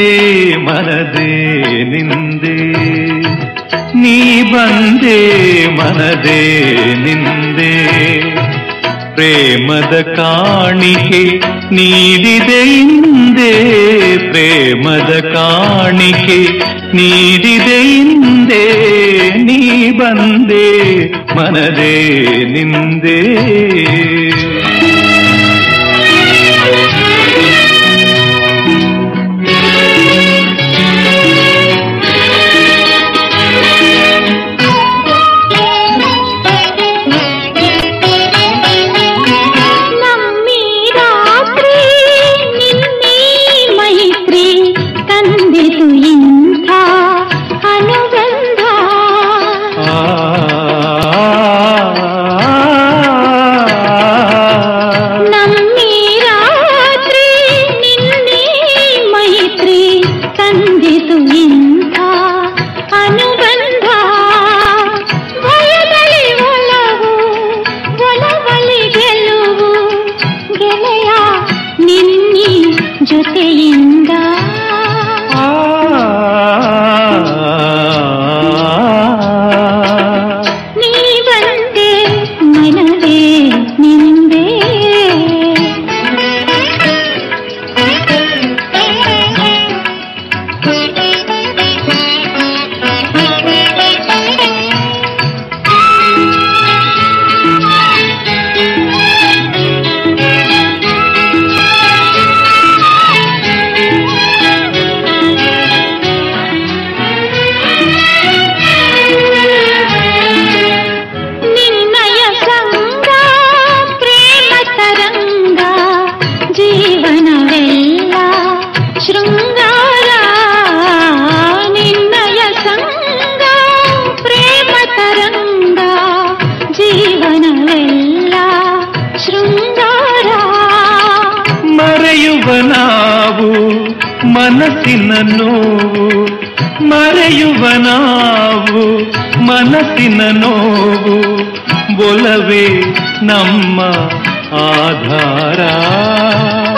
ಮನದೇ ನಿಂದೆ ನೀ ಬಂದೆ ಮನದೇ ನಿಂದೆ ಪ್ರೇಮದ ಕಾಣಿಕೆ ನೀಡಿದೆ ಹಿಂದೆ ಪ್ರೇಮದ ಕಾಣಿಕೆ ನೀಡಿದೆ ಹಿಂದೆ ನೀ ಬಂದೆ ಮನದೇ ನಿಂದೆ ನಮ್ಮಿ ರಾತ್ರಿ ನಿನ್ನೆ ಮೈತ್ರಿ ತಂದಿತು ಇಂಥ ಅನುಬಂಧ ನಮ್ಮಿ ರಾತ್ರಿ ನಿನ್ನೆ ಮೈತ್ರಿ ತಂದಿತು ಇಂಥ ಅನುಬಂಧ ಭಯದಲ್ಲಿ ಒಲವು ಒಲವಲಿ ಗೆಲುವು ಗೆಳೆಯ ನಿನ್ನಿ ಜೊತೆಯಿಂದ ನೀ ಬಂದೆ ಮನವೇ ನಿಂದೆ ನಿನ್ನಯ ಸಂಗ ಪ್ರೇಮ ತರಂಗ ಜೀವನವೆಲ್ಲ ಶೃಂಗಾರ ನಿನ್ನಯ ಸಂಗ ಪ್ರೇಮ ತರಂಗ ಜೀವನವೆಲ್ಲ ಶೃಂಗಾರ ಮರೆಯುವ ನಾವು ಮನಸ್ಸಿನ ನೋವು ಮರೆಯುವ ನಾವು ಮನಸ್ಸಿನ ನೋವು ಒಲವೇ ನಮ್ಮ ಆಧಾರ